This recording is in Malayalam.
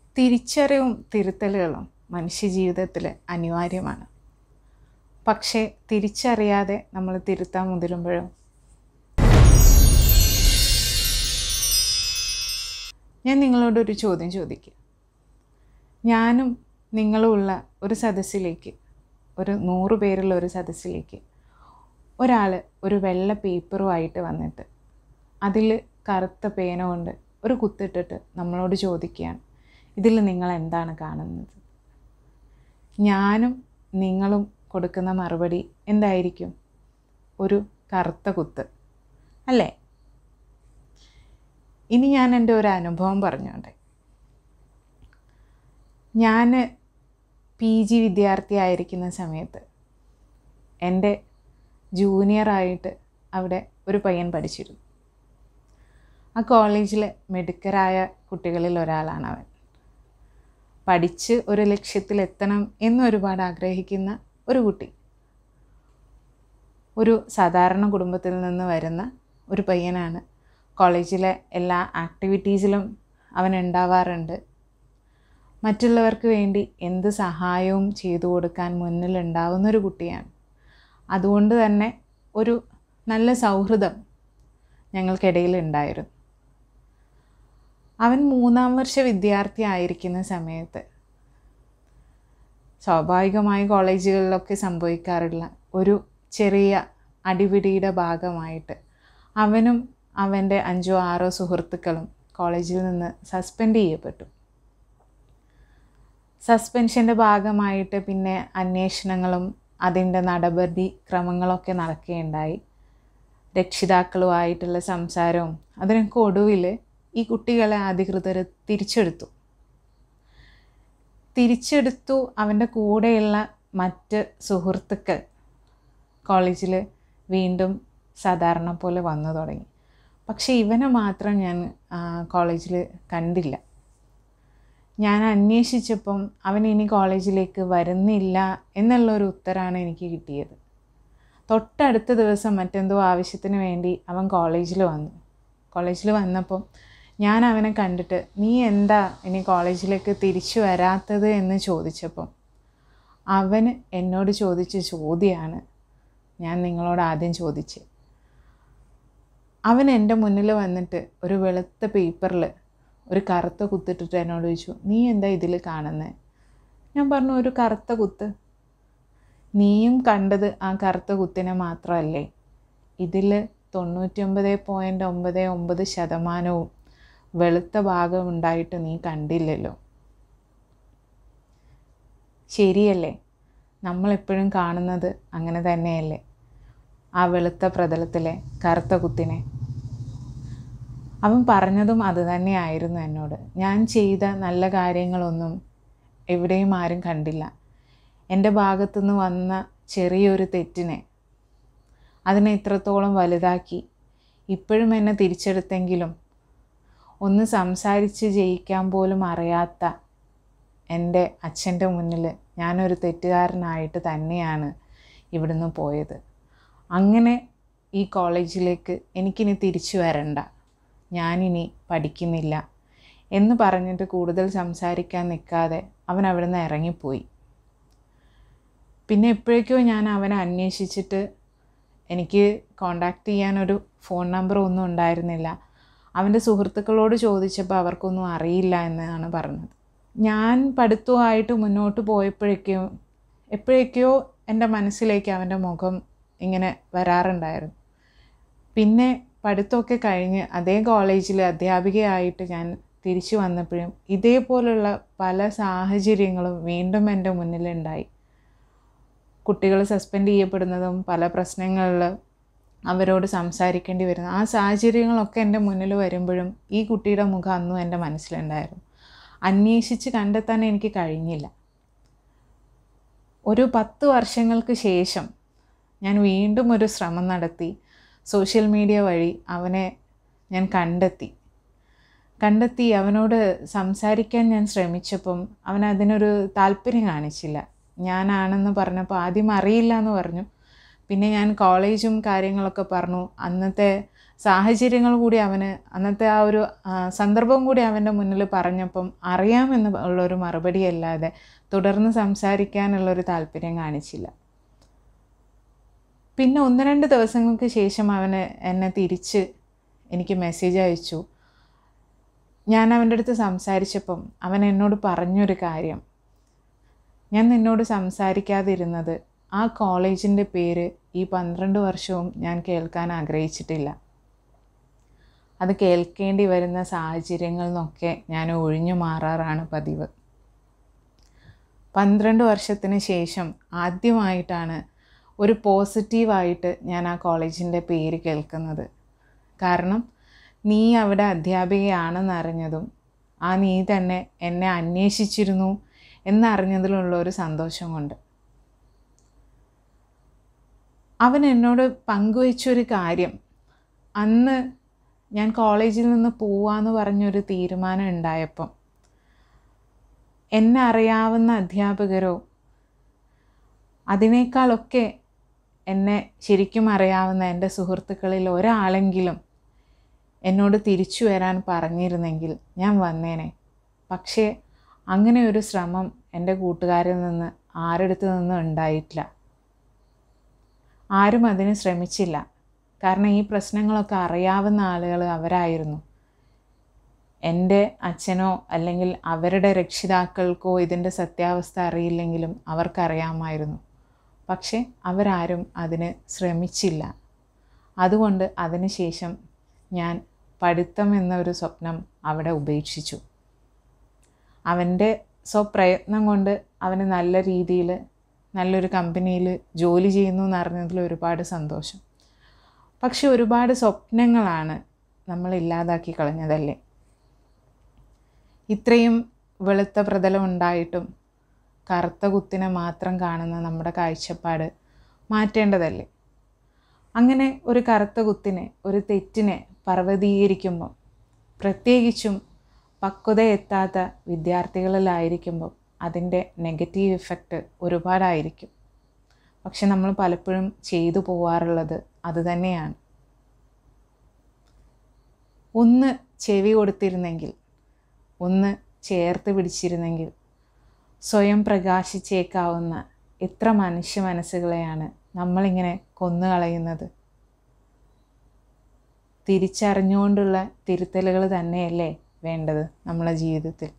തിരിച്ചറിവും തിരുത്തലുകളും മനുഷ്യജീവിതത്തിൽ അനിവാര്യമാണ് പക്ഷേ തിരിച്ചറിയാതെ നമ്മൾ തിരുത്താൻ മുതിരുമ്പോഴും ഞാൻ നിങ്ങളോടൊരു ചോദ്യം ചോദിക്കും ഞാനും നിങ്ങളുമുള്ള ഒരു സദസ്സിലേക്ക് ഒരു നൂറ് പേരുള്ള ഒരു സദസ്സിലേക്ക് ഒരാൾ ഒരു വെള്ള പേപ്പറുമായിട്ട് വന്നിട്ട് അതിൽ കറുത്ത പേന കൊണ്ട് ഒരു കുത്തിട്ടിട്ട് നമ്മളോട് ചോദിക്കുകയാണ് ഇതിൽ നിങ്ങൾ എന്താണ് കാണുന്നത് ഞാനും നിങ്ങളും കൊടുക്കുന്ന മറുപടി എന്തായിരിക്കും ഒരു കറുത്ത കുത്ത് അല്ലേ ഇനി ഞാൻ എൻ്റെ ഒരു അനുഭവം പറഞ്ഞോട്ടെ ഞാൻ പി ജി വിദ്യാർത്ഥി ആയിരിക്കുന്ന സമയത്ത് എൻ്റെ ജൂനിയറായിട്ട് അവിടെ ഒരു പയ്യൻ പഠിച്ചിരുന്നു ആ കോളേജിലെ മിടുക്കരായ കുട്ടികളിൽ ഒരാളാണ് അവൻ പഠിച്ച് ഒരു ലക്ഷ്യത്തിലെത്തണം എന്നൊരുപാട് ആഗ്രഹിക്കുന്ന ഒരു കുട്ടി ഒരു സാധാരണ കുടുംബത്തിൽ നിന്ന് വരുന്ന ഒരു പയ്യനാണ് കോളേജിലെ എല്ലാ ആക്ടിവിറ്റീസിലും അവൻ ഉണ്ടാവാറുണ്ട് മറ്റുള്ളവർക്ക് വേണ്ടി എന്ത് സഹായവും ചെയ്തു കൊടുക്കാൻ മുന്നിലുണ്ടാവുന്ന ഒരു കുട്ടിയാണ് അതുകൊണ്ട് തന്നെ ഒരു നല്ല സൗഹൃദം ഞങ്ങൾക്കിടയിൽ ഉണ്ടായിരുന്നു അവൻ മൂന്നാം വർഷ വിദ്യാർത്ഥി ആയിരിക്കുന്ന സമയത്ത് സ്വാഭാവികമായി കോളേജുകളിലൊക്കെ സംഭവിക്കാറുള്ള ഒരു ചെറിയ അടിപിടിയുടെ ഭാഗമായിട്ട് അവനും അവൻ്റെ അഞ്ചോ ആറോ സുഹൃത്തുക്കളും കോളേജിൽ നിന്ന് സസ്പെൻഡ് ചെയ്യപ്പെട്ടു സസ്പെൻഷൻ്റെ ഭാഗമായിട്ട് പിന്നെ അന്വേഷണങ്ങളും അതിൻ്റെ നടപടി ക്രമങ്ങളൊക്കെ നടക്കുകയുണ്ടായി രക്ഷിതാക്കളുമായിട്ടുള്ള സംസാരവും അതിനൊക്കെ ഒടുവിൽ ഈ കുട്ടികളെ അധികൃതർ തിരിച്ചെടുത്തു തിരിച്ചെടുത്തു അവൻ്റെ കൂടെയുള്ള മറ്റ് സുഹൃത്തുക്കൾ കോളേജിൽ വീണ്ടും സാധാരണ പോലെ വന്നു തുടങ്ങി പക്ഷേ ഇവനെ മാത്രം ഞാൻ കോളേജിൽ കണ്ടില്ല ഞാൻ അന്വേഷിച്ചപ്പം അവൻ ഇനി കോളേജിലേക്ക് വരുന്നില്ല എന്നുള്ളൊരു ഉത്തരമാണ് എനിക്ക് കിട്ടിയത് തൊട്ടടുത്ത ദിവസം മറ്റെന്തോ ആവശ്യത്തിന് വേണ്ടി അവൻ കോളേജിൽ വന്നു കോളേജിൽ വന്നപ്പം ഞാൻ അവനെ കണ്ടിട്ട് നീ എന്താ ഇനി കോളേജിലേക്ക് തിരിച്ചു വരാത്തത് എന്ന് ചോദിച്ചപ്പം അവന് എന്നോട് ചോദിച്ച ചോദ്യമാണ് ഞാൻ നിങ്ങളോട് ആദ്യം ചോദിച്ചത് അവൻ എൻ്റെ മുന്നിൽ വന്നിട്ട് ഒരു വെളുത്ത പേപ്പറിൽ ഒരു കറുത്ത കുത്തിട്ടിട്ട് എന്നോട് ചോദിച്ചു നീ എന്താ ഇതിൽ കാണുന്നത് ഞാൻ പറഞ്ഞു ഒരു കറുത്ത കുത്ത് നീയും കണ്ടത് ആ കറുത്ത കുത്തിനെ മാത്രമല്ലേ ഇതിൽ തൊണ്ണൂറ്റി ഒമ്പത് പോയിൻ്റ് ഒമ്പത് ഒമ്പത് ശതമാനവും വെളുത്ത ഭാഗം ഉണ്ടായിട്ട് നീ കണ്ടില്ലല്ലോ ശരിയല്ലേ നമ്മളെപ്പോഴും കാണുന്നത് അങ്ങനെ തന്നെയല്ലേ ആ വെളുത്ത പ്രതലത്തിലെ കറുത്ത കുത്തിനെ അവൻ പറഞ്ഞതും അത് തന്നെയായിരുന്നു എന്നോട് ഞാൻ ചെയ്ത നല്ല കാര്യങ്ങളൊന്നും എവിടെയും ആരും കണ്ടില്ല എൻ്റെ ഭാഗത്തുനിന്ന് വന്ന ചെറിയൊരു തെറ്റിനെ അതിനെ ഇത്രത്തോളം വലുതാക്കി ഇപ്പോഴും എന്നെ തിരിച്ചെടുത്തെങ്കിലും ഒന്ന് സംസാരിച്ച് ജയിക്കാൻ പോലും അറിയാത്ത എൻ്റെ അച്ഛൻ്റെ മുന്നിൽ ഞാനൊരു തെറ്റുകാരനായിട്ട് തന്നെയാണ് ഇവിടുന്ന് പോയത് അങ്ങനെ ഈ കോളേജിലേക്ക് എനിക്കിനി തിരിച്ചു വരണ്ട ഞാനിനി പഠിക്കുന്നില്ല എന്ന് പറഞ്ഞിട്ട് കൂടുതൽ സംസാരിക്കാൻ നിൽക്കാതെ അവൻ അവിടുന്ന് ഇറങ്ങിപ്പോയി പിന്നെ എപ്പോഴേക്കോ ഞാൻ അവനെ അന്വേഷിച്ചിട്ട് എനിക്ക് കോണ്ടാക്ട് ചെയ്യാനൊരു ഫോൺ നമ്പർ ഒന്നും ഉണ്ടായിരുന്നില്ല അവൻ്റെ സുഹൃത്തുക്കളോട് ചോദിച്ചപ്പോൾ അവർക്കൊന്നും അറിയില്ല എന്നാണ് പറഞ്ഞത് ഞാൻ പഠിത്തമായിട്ട് മുന്നോട്ട് പോയപ്പോഴേക്കും എപ്പോഴേക്കോ എൻ്റെ മനസ്സിലേക്ക് അവൻ്റെ മുഖം ഇങ്ങനെ വരാറുണ്ടായിരുന്നു പിന്നെ പഠിത്തമൊക്കെ കഴിഞ്ഞ് അതേ കോളേജിൽ അധ്യാപികയായിട്ട് ഞാൻ തിരിച്ചു വന്നപ്പോഴും ഇതേപോലുള്ള പല സാഹചര്യങ്ങളും വീണ്ടും എൻ്റെ മുന്നിലുണ്ടായി കുട്ടികൾ സസ്പെൻഡ് ചെയ്യപ്പെടുന്നതും പല പ്രശ്നങ്ങളിൽ അവരോട് സംസാരിക്കേണ്ടി വരുന്നു ആ സാഹചര്യങ്ങളൊക്കെ എൻ്റെ മുന്നിൽ വരുമ്പോഴും ഈ കുട്ടിയുടെ മുഖം അന്നും എൻ്റെ മനസ്സിലുണ്ടായിരുന്നു അന്വേഷിച്ച് കണ്ടെത്താൻ എനിക്ക് കഴിഞ്ഞില്ല ഒരു പത്ത് വർഷങ്ങൾക്ക് ശേഷം ഞാൻ വീണ്ടും ഒരു ശ്രമം നടത്തി സോഷ്യൽ മീഡിയ വഴി അവനെ ഞാൻ കണ്ടെത്തി കണ്ടെത്തി അവനോട് സംസാരിക്കാൻ ഞാൻ ശ്രമിച്ചപ്പം അവൻ അതിനൊരു താല്പര്യം കാണിച്ചില്ല ഞാനാണെന്ന് പറഞ്ഞപ്പോൾ ആദ്യം അറിയില്ല എന്ന് പറഞ്ഞു പിന്നെ ഞാൻ കോളേജും കാര്യങ്ങളൊക്കെ പറഞ്ഞു അന്നത്തെ സാഹചര്യങ്ങൾ കൂടി അവന് അന്നത്തെ ആ ഒരു ആ, സന്ദർഭം കൂടി അവൻ്റെ മുന്നിൽ പറഞ്ഞപ്പം അറിയാമെന്ന് ഉള്ളൊരു മറുപടി അല്ലാതെ തുടർന്ന് സംസാരിക്കാനുള്ളൊരു താല്പര്യം കാണിച്ചില്ല പിന്നെ ഒന്ന് രണ്ട് ദിവസങ്ങൾക്ക് ശേഷം അവന് എന്നെ തിരിച്ച് എനിക്ക് മെസ്സേജ് അയച്ചു ഞാൻ അവൻ്റെ അടുത്ത് സംസാരിച്ചപ്പം അവൻ എന്നോട് പറഞ്ഞൊരു കാര്യം ഞാൻ നിന്നോട് സംസാരിക്കാതിരുന്നത് ആ കോളേജിൻ്റെ പേര് ഈ പന്ത്രണ്ട് വർഷവും ഞാൻ കേൾക്കാൻ ആഗ്രഹിച്ചിട്ടില്ല അത് കേൾക്കേണ്ടി വരുന്ന സാഹചര്യങ്ങളിൽ നിന്നൊക്കെ ഞാൻ ഒഴിഞ്ഞു മാറാറാണ് പതിവ് പന്ത്രണ്ട് വർഷത്തിന് ശേഷം ആദ്യമായിട്ടാണ് ഒരു പോസിറ്റീവായിട്ട് ഞാൻ ആ കോളേജിൻ്റെ പേര് കേൾക്കുന്നത് കാരണം നീ അവിടെ അധ്യാപികയാണെന്നറിഞ്ഞതും ആ നീ തന്നെ എന്നെ അന്വേഷിച്ചിരുന്നു എന്നറിഞ്ഞതിലുള്ള ഒരു സന്തോഷം കൊണ്ട് അവൻ എന്നോട് പങ്കുവച്ചൊരു കാര്യം അന്ന് ഞാൻ കോളേജിൽ നിന്ന് പോവാന്ന് പറഞ്ഞൊരു തീരുമാനം ഉണ്ടായപ്പം എന്നെ അറിയാവുന്ന അധ്യാപകരോ അതിനേക്കാളൊക്കെ എന്നെ ശരിക്കും അറിയാവുന്ന എൻ്റെ സുഹൃത്തുക്കളിൽ ഒരാളെങ്കിലും എന്നോട് തിരിച്ചു വരാൻ പറഞ്ഞിരുന്നെങ്കിൽ ഞാൻ വന്നേനെ പക്ഷേ അങ്ങനെ ഒരു ശ്രമം എൻ്റെ കൂട്ടുകാരിൽ നിന്ന് ആരെടുത്തു നിന്നും ഉണ്ടായിട്ടില്ല ആരും അതിന് ശ്രമിച്ചില്ല കാരണം ഈ പ്രശ്നങ്ങളൊക്കെ അറിയാവുന്ന ആളുകൾ അവരായിരുന്നു എൻ്റെ അച്ഛനോ അല്ലെങ്കിൽ അവരുടെ രക്ഷിതാക്കൾക്കോ ഇതിൻ്റെ സത്യാവസ്ഥ അറിയില്ലെങ്കിലും അവർക്കറിയാമായിരുന്നു പക്ഷേ അവരാരും അതിന് ശ്രമിച്ചില്ല അതുകൊണ്ട് അതിനുശേഷം ഞാൻ പഠിത്തം എന്നൊരു സ്വപ്നം അവിടെ ഉപേക്ഷിച്ചു അവൻ്റെ സ്വപ്രയത്നം കൊണ്ട് അവന് നല്ല രീതിയിൽ നല്ലൊരു കമ്പനിയിൽ ജോലി ചെയ്യുന്നു എന്നറിഞ്ഞതിൽ ഒരുപാട് സന്തോഷം പക്ഷെ ഒരുപാട് സ്വപ്നങ്ങളാണ് നമ്മൾ ഇല്ലാതാക്കി കളഞ്ഞതല്ലേ ഇത്രയും വെളുത്ത പ്രതലം ഉണ്ടായിട്ടും കറുത്ത കുത്തിനെ മാത്രം കാണുന്ന നമ്മുടെ കാഴ്ചപ്പാട് മാറ്റേണ്ടതല്ലേ അങ്ങനെ ഒരു കറുത്ത കുത്തിനെ ഒരു തെറ്റിനെ പർവ്വതീകരിക്കുമ്പം പ്രത്യേകിച്ചും പക്വത എത്താത്ത വിദ്യാർത്ഥികളിലായിരിക്കുമ്പോൾ അതിൻ്റെ നെഗറ്റീവ് ഇഫക്റ്റ് ഒരുപാടായിരിക്കും പക്ഷെ നമ്മൾ പലപ്പോഴും ചെയ്തു പോവാറുള്ളത് അതുതന്നെയാണ് ഒന്ന് ചെവി കൊടുത്തിരുന്നെങ്കിൽ ഒന്ന് ചേർത്ത് പിടിച്ചിരുന്നെങ്കിൽ സ്വയം പ്രകാശിച്ചേക്കാവുന്ന എത്ര മനുഷ്യ മനസ്സുകളെയാണ് നമ്മളിങ്ങനെ കൊന്നുകളയുന്നത് തിരിച്ചറിഞ്ഞുകൊണ്ടുള്ള തിരുത്തലുകൾ തന്നെയല്ലേ വേണ്ടത് നമ്മളെ ജീവിതത്തിൽ